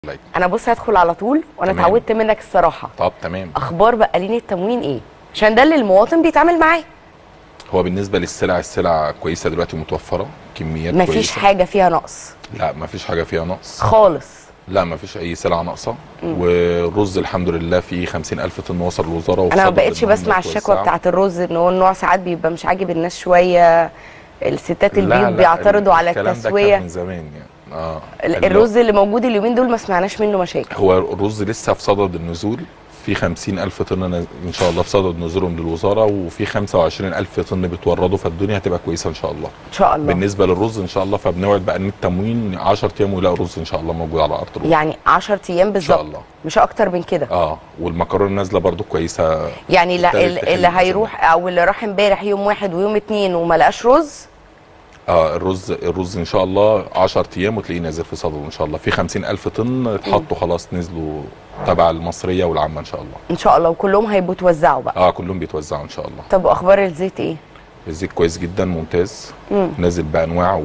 عليك. انا بص هدخل على طول وانا تمام. اتعودت منك الصراحه طب تمام اخبار بقالين التموين ايه عشان ده اللي المواطن بيتعامل معاه هو بالنسبه للسلع السلع كويسه دلوقتي متوفره كميات مفيش كويسة. حاجه فيها نقص لا مفيش حاجه فيها نقص خالص لا مفيش اي سلعه ناقصه والرز الحمد لله فيه 50000 طن وصل الوزاره انا ما وفضل بقتش إن هم بسمع الشكوى يتوزعوا. بتاعت الرز ان هو النوع ساعات بيبقى مش عاجب الناس شويه الستات لا، البيوت لا، بيعترضوا على الكلام ده التسويه كان من زمان يعني اه ال- اللي هو- الرز اللي موجود اليومين دول ما سمعناش منه مشاكل هو الرز لسه في صدد النزول في 50000 طن نز- ان شاء الله في صدد نزولهم للوزاره وفي 25000 طن بيتوردوا فالدنيا هتبقى كويسه ان شاء الله ان شاء الله بالنسبه للرز ان شاء الله فبنوعد بقى ان التموين 10 ايام ويلاقوا رز ان شاء الله موجود على ارض الرز يعني 10 ايام بالظبط الله. مش اكتر من كده اه والمكرونه نازله برضو كويسه يعني لا ابتدت ال- تخلي اللي الناس هيروح او اللي راح امبارح يوم واحد ويوم اتنين وما لقاش رز اه الرز الرز ان شاء الله 10 ايام وتلاقيه نازل في صدره ان شاء الله في 50000 طن اتحطوا خلاص نزلوا تبع المصريه والعامه ان شاء الله ان شاء الله وكلهم هيبقوا توزعوا بقى اه كلهم بيتوزعوا ان شاء الله طب واخبار الزيت ايه الزيت كويس جدا ممتاز نازل بانواع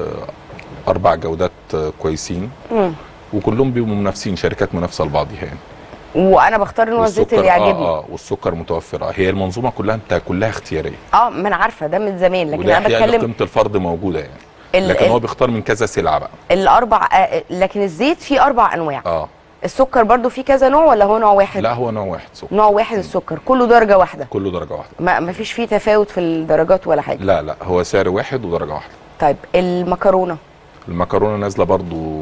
واربع جودات آه، كويسين وكلهم بيبقوا منافسين شركات منافسه لبعضها يعني وانا بختار نوع الزيت اللي يعجبني اه اه والسكر متوفره هي المنظومه كلها انت كلها اختياريه اه ما انا عارفه ده من زمان لكن وده انا احياء بتكلم لقيمه الفرد موجوده يعني ال- لكن ال- هو بيختار من كذا سلعه بقى الاربع آه لكن الزيت فيه اربع انواع اه السكر برضو فيه كذا نوع ولا هو نوع واحد لا هو نوع واحد سكر نوع واحد السكر كله درجه واحده كله درجه واحده ما ما فيش فيه تفاوت في الدرجات ولا حاجه لا لا هو سعر واحد ودرجه واحده طيب المكرونه المكرونه نازله برضو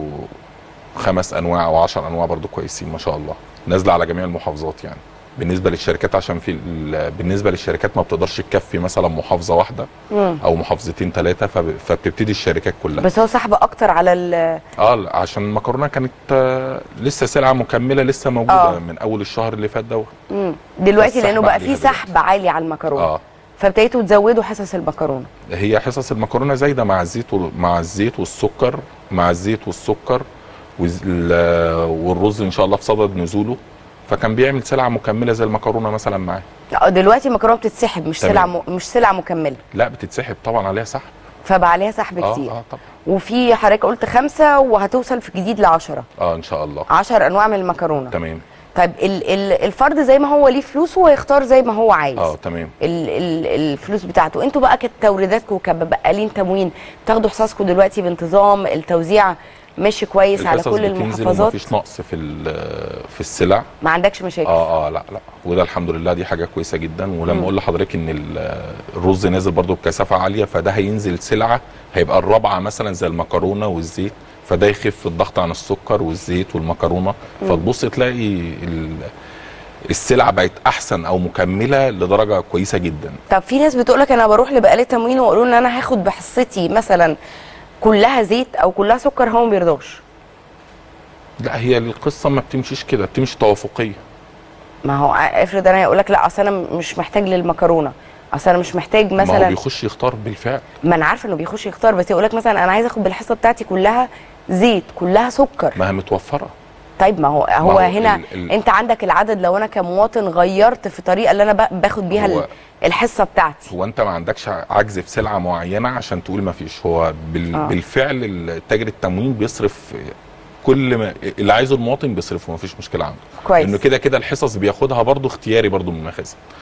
خمس انواع او 10 انواع برضو كويسين ما شاء الله نازله على جميع المحافظات يعني بالنسبه للشركات عشان في ال- بالنسبه للشركات ما بتقدرش تكفي مثلا محافظه واحده او محافظتين ثلاثه فبتبتدي الشركات كلها بس هو سحب اكتر على ال اه لا، عشان المكرونه كانت آه، لسه سلعه مكمله لسه موجوده آه. آه. من اول الشهر اللي فات دوت مم. دلوقتي السحب لانه بقى عليها فيه سحب عالي على المكرونه اه فابتديتوا تزودوا حصص المكرونه هي حصص المكرونه زايده مع الزيت وال- مع الزيت والسكر مع الزيت والسكر والز- ال- والرز ان شاء الله في صدد نزوله فكان بيعمل سلعه مكمله زي المكرونه مثلا معاه لا، دلوقتي المكرونه بتتسحب مش تمام. سلعه م... مش سلعه مكمله لا بتتسحب طبعا عليها سحب فبقى عليها سحب اه كتير اه طبعا وفي حضرتك قلت خمسه وهتوصل في الجديد ل 10 اه ان شاء الله 10 انواع من المكرونه تمام طيب ال... ال... الفرد زي ما هو ليه فلوسه ويختار زي ما هو عايز اه تمام ال... ال... الفلوس بتاعته انتوا بقى كتوريداتكم كبقالين تموين تاخدوا حصصكم دلوقتي بانتظام التوزيع ماشي كويس على الحصص كل بتنزل المحافظات ومفيش نقص في ال- في السلع ما عندكش مشاكل اه اه لا لا وده الحمد لله دي حاجه كويسه جدا ولما اقول لحضرتك ان ال- الرز نازل برضو بكثافه عاليه فده هينزل سلعه هيبقى الرابعه مثلا زي المكرونه والزيت فده يخف الضغط عن السكر والزيت والمكرونه فتبص تلاقي ال- السلع بقت احسن او مكمله لدرجه كويسه جدا طب في ناس بتقولك انا بروح لبقالة تموين ويقولوا ان انا هاخد بحصتي مثلا كلها زيت او كلها سكر هو ما بيرضاش لا هي القصه ما بتمشيش كده بتمشي توافقيه ما هو افرض انا هيقول لك لا اصل انا مش محتاج للمكرونه اصل انا مش محتاج ما هو مثلا بيخش يختار بالفعل ما انا عارفه انه بيخش يختار بس يقول لك مثلا انا عايز اخد بالحصه بتاعتي كلها زيت كلها سكر ما هي متوفره طيب ما هو هو هو هنا ال- ال- انت عندك العدد لو انا كمواطن غيرت في الطريقه اللي انا ب- باخد بيها هو- ال- الحصه بتاعتي هو انت ما عندكش عجز في سلعه معينه عشان تقول ما فيش هو بال... آه. آه. بالفعل التاجر التموين بيصرف كل ما اللي عايزه المواطن بيصرفه ما فيش مشكله عنده كويس. انه كده كده الحصص بياخدها برضه اختياري برضه من المخازن